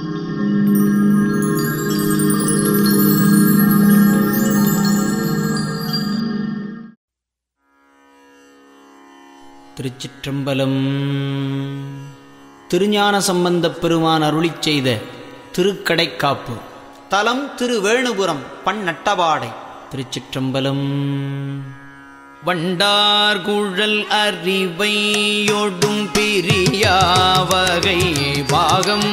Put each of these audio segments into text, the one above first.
திருச்சிற்றம்பலம் திருஞான சம்பந்தப் பெருமான் அருளிச் செய்த திருக்கடைக்காப்பு தலம் திருவேணுபுரம் பன்னட்டபாடை திருச்சிற்றம்பலம் வண்டார்குழல் அறிவையொடும் பிரியாவகை பாகம்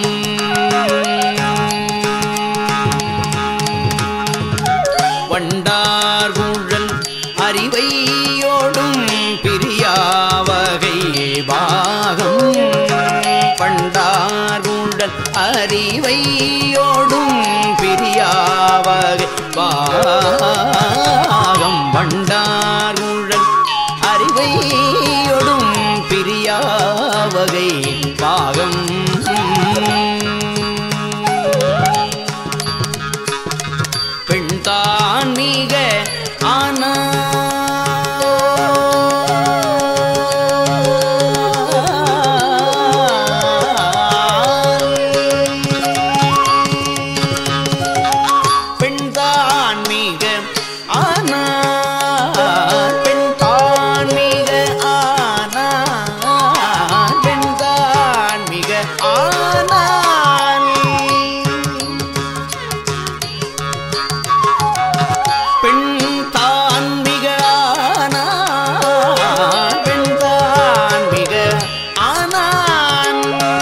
வண்டார்குழல் அறிவையோடும் பிரியாவகை பாகம் பண்டார்குழல் அறிவையோடும் பிரியாவகை பாகம் வண்டார்குழல் அறிவையோடும் பிரியாவகை பாகம் பெண்தான் மிக ஆனா பெண்தான் மிக ஆனா பெண்தான் மிக ஆனா பெண்தான் மிக ஆனால் பெண் தான் மிக ஆனான் பெண் தான் மிக ஆனான்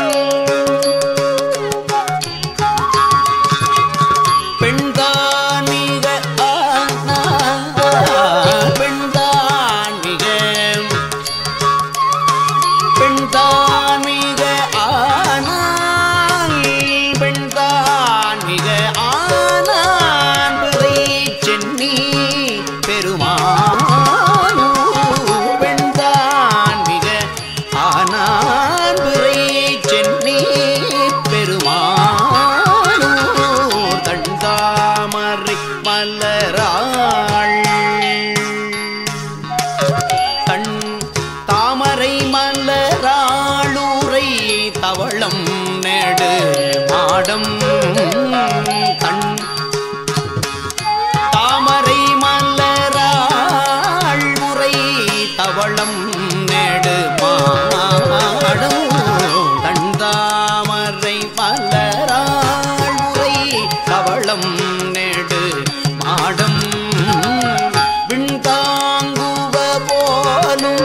பெண் தான் மிக ஆனான் பெண் தான் மிக பெண்தான் மிக ஆனான் பெண்தான் மிக ஆனான் பிறை சென்னி பெருமான் பெண்தான் மிக ஆனான் பிறை சென்னி பெருமான் தண்டாமரை மலராள் கண் தாமரை மலராளுரை தவளம் நெடு மாடம் கண் தாமரை மலராள் உரை தவளம் நெடு மாடம் கண் தாமரை மலராள் உரை தவளம் நெடு மாடம் விண்தாங்குவ போலும்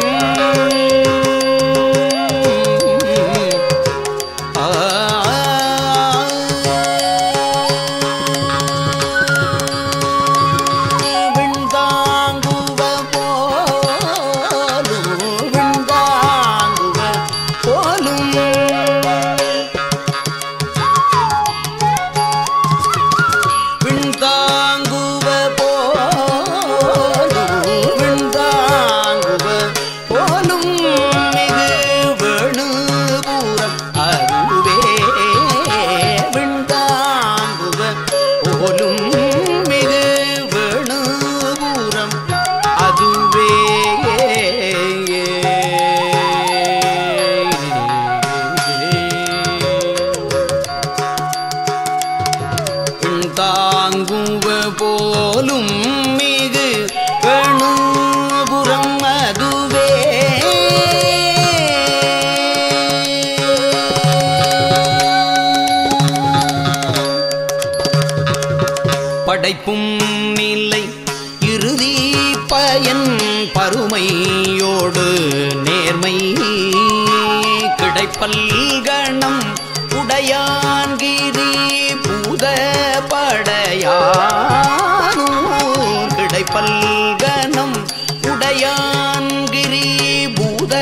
ஆ விண்தாங்குவ போலும் விண்தாங்குவ போலும் விண்தாங்குவ போலும் விண்தாங்குவ போலும் மிகு வேணுபூரம் அதுவே விண்தாங்குவ போலும் மிகு வேணுபூரம் அதுவே தாங்குவ போலும் மிகு வேணுபுறம் அதுவே படைப்பும் நிலை இறுதி பயன் பருமையோடு நேர்மை கிடைப்பல் கணம் உடையான்கிரி பூத படையானூர் கிடைப்பல் கணம் உடையான்கிரி பூத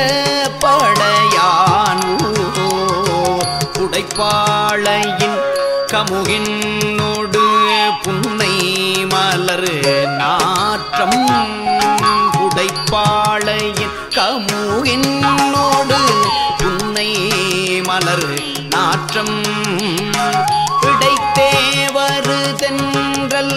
படையானூர் உடைப்பாளையின் கமுகினோடு புன்னை மலர் நாற்றம் உடைப்பாளையின் கமுகினோடு புன்னை மலர் நாற்றம் இடைத்தே வருதென்றல்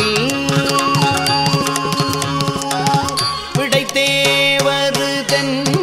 விடைத்தே வருதென்றல்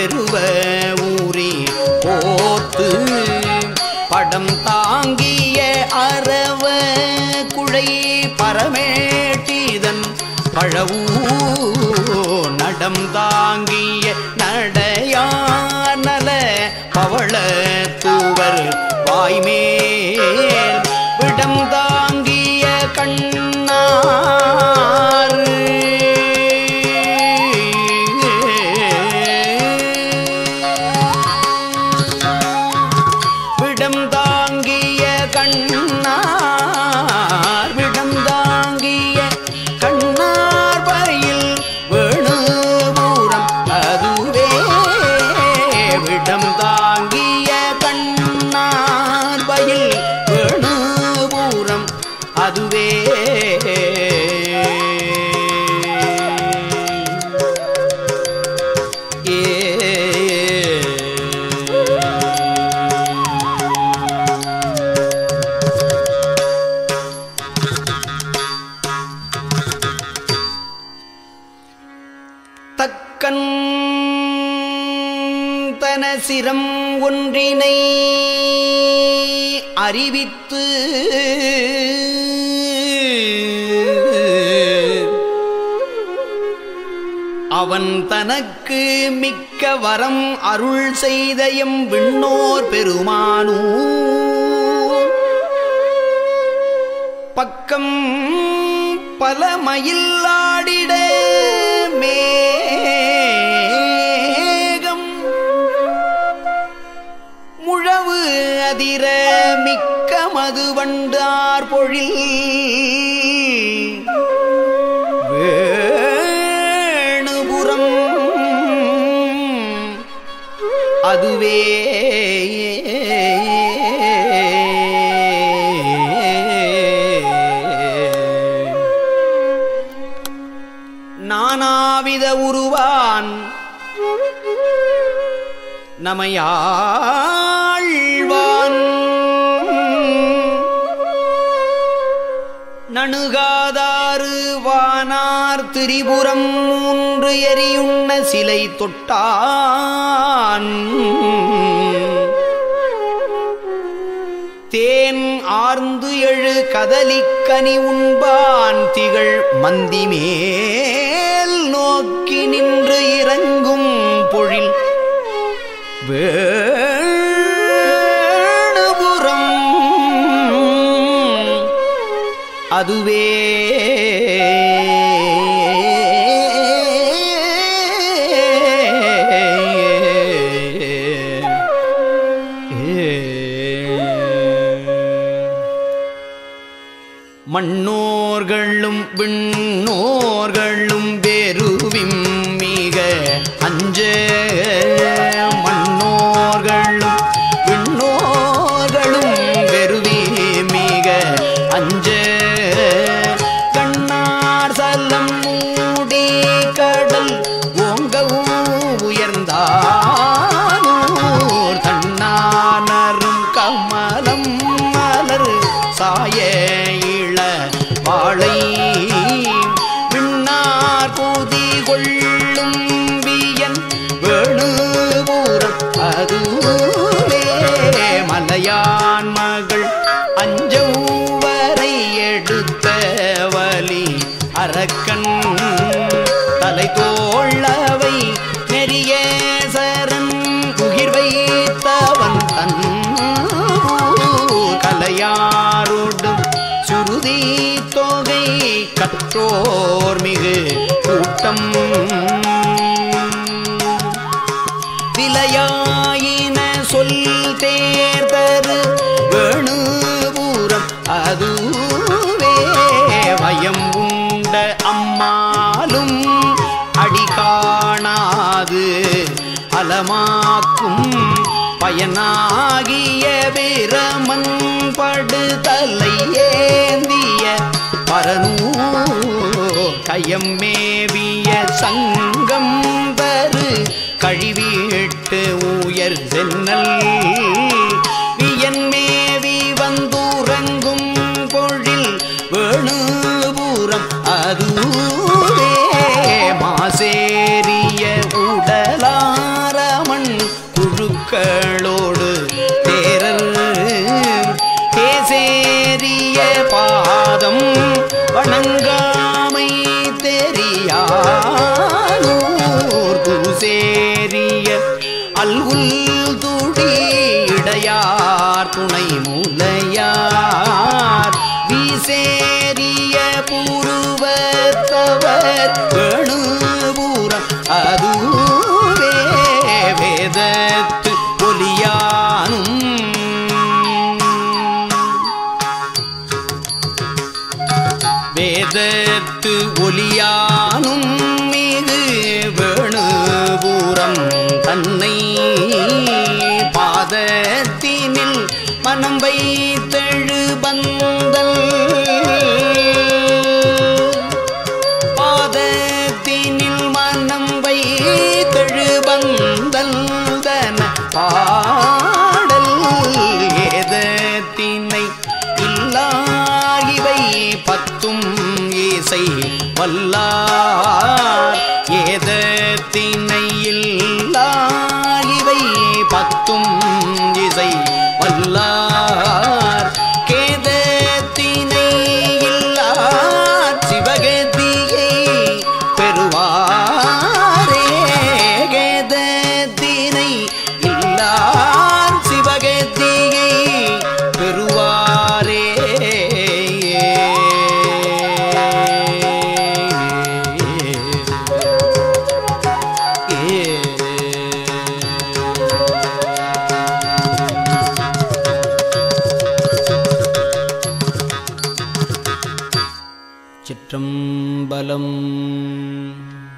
வெறுவ ஊறி போத்து படம் தாங்கிய அரவ குழை பரமேட்டிதன் பழவூ நடம் தாங்கிய நடையார் நல பவள தூவர் வாய்மேல் விடம் தாங்கிய கண்ணார் விடம் தாங்கிய கண்ணார் விடம் தாங்கிய கண்ணார் பயில் வேணுபூரம் அதுவே விடம் தாங்கிய கண்ணார் பயில் வேணுபூரம் அதுவே தக்கன் தன சிரம் ஒன்றினை அறிவித்து அவன் தனக்கு மிக்க வரம் அருள் செய்த எம் விண்ணோர் பெருமானூ பக்கம் பல மயிலாடிட மேகம் முழவு அதிர மிக்க மதுவண்டார் பொழில் வேணுபுரம் அதுவே நானாவித உருவான் நமையாழ்வான் நணுகாதாறு வானார் திரிபுரம் மூன்று எரியுண்ண சிலை தொட்டான் தேன் ஆர்ந்து எழு கதலிக்கனி உண்பான் திகழ் மந்தி மேல் நோக்கி நின்று இறங்கும் பொழில் வேணுபுரம் அதுவே மண்ணோர்களும் விண்ணோர்களும் வெறுவிம் மிக அஞ்ச மண்ணோர்களும் விண்ணோர்களும் வெறுவி மிக அஞ்ச கண்ணார் சலம் மூடி கடல் ஓங்க உயர்ந்தானூர் தன்னானரும் கமலம் மலர் சாய இள வாழை விண்ணார் பூதி கொள்ளும் வியன் வேணுபூரம் அதுவே மலையான் மகள் அஞ்சவரை எடுத்த வலி அரக்கன் தலை தோள்ளவை நெறிய சரண் உயிர் வைத்தவன் தன் கலையாரோடு சுருதி தொகை கற்றோர் மிகு கூட்டம் விலையாயின சொல் தேர்தரு வேணுபூரம் அதுவே வயம் உண்ட அம்மாலும் அடி காணாது அலமாக்கும் பயனாகிய வீரமன் படுதலை ஏந்திய பரனூ கயம் மேவிய சங்கம் தரு கழிவீட்டு உயர் சென்னல் வியன் மேவி வந்துறங்கும் பொழில் வேணுபூரம் அதுவே மாசேரிய உடலார ஏறிய அல்குல் துடி இடையார் துணை மூலையார் வீசேறிய பூர்வத்தவர் வேணுபூரம் அதுவே வேதத்து ஒலியானும் வேதத்து ஒலியானும் மிகு வேணுபூரம் தன்னை பாதத்தினில் மனம் வைத்தெழு பந்தல் பாதத்தினில் மனம் வைத்தெழு பந்தல் தன பாடல் ஏதத்தினை இல்லார் இவை பத்தும் இசை வல்லார் ஏதத்தினை இல்லார் இவை பத்தும் இசை வல்லார் கேதத்தினை இல்லார் சிவகதியை பெறுவாரே கேதத்தினை இல்லார் சிவகதியை பெறுவாரே சிற்றம்பலம்